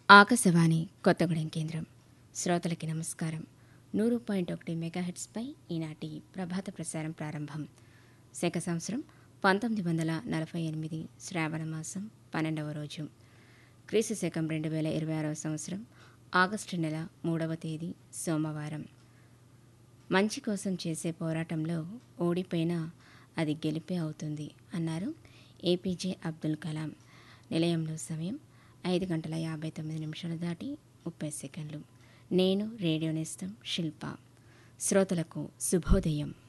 ఆకాశవాణి కొత్తగూడెం కేంద్రం శ్రోతలకి నమస్కారం నూరు పాయింట్ ఒకటి మెగాహెట్స్పై ఈనాటి ప్రభాత ప్రసారం ప్రారంభం శక సంవత్సరం పంతొమ్మిది వందల నలభై ఎనిమిది శ్రావణ మాసం పన్నెండవ రోజు క్రీస్తు శకం రెండు వేల ఇరవై ఆరవ సంవత్సరం ఆగస్టు నెల మూడవ తేదీ సోమవారం మంచి కోసం చేసే పోరాటంలో ఓడిపోయినా అది గెలిపే అవుతుంది అన్నారు ఏపీజే అబ్దుల్ కలాం నిలయంలో సమయం ఐదు గంటల యాభై తొమ్మిది నిమిషాలు దాటి ముప్పై సెకండ్లు నేను రేడియో నేస్తం శిల్ప శ్రోతలకు శుభోదయం